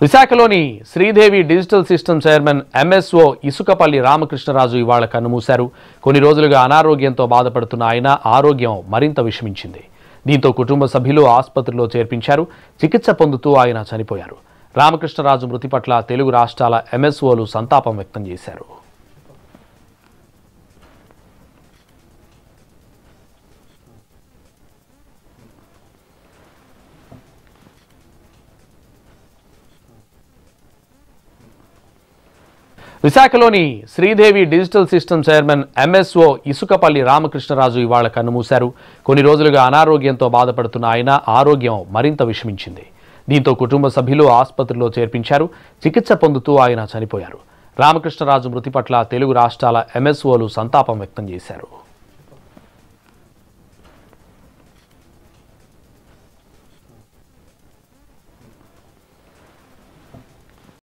విశాఖలోని Sridevi digital system chairman MSO Isukapalli Ramakrishnaraju ఇవాళ కన్నుమూశారు కొన్ని రోజులుగా అనారోగ్యంతో బాధపడుతున్న ఆయన ఆరోగ్యం మరింత విషమించింది దీంతో కుటుంబ సభ్యులు ఆసుపత్రిలో చేర్పించారు చికిత్స పొందుతూ ఆయన చనిపోయారు రామకృష్ణరాజు మృతి పట్ల తెలుగు రాష్ట్రాల ఎంఎస్ఓలు సంతాపం వ్యక్తం చేశారు విశాఖలోని Sridevi digital system chairman MSO Isukapalli Ramakrishnaraju ఇవాళ కన్నుమూశారు కొన్ని రోజులుగా అనారోగ్యంతో బాధపడుతున్న ఆయన ఆరోగ్యం మరింత విషమించింది దీంతో కుటుంబ సభ్యులు ఆసుపత్రిలో చేర్పించారు చికిత్స పొందుతూ ఆయన చనిపోయారు రామకృష్ణరాజు మృతి పట్ల తెలుగు రాష్ట్రాల ఎంఎస్ఓలు సంతాపం వ్యక్తం చేశారు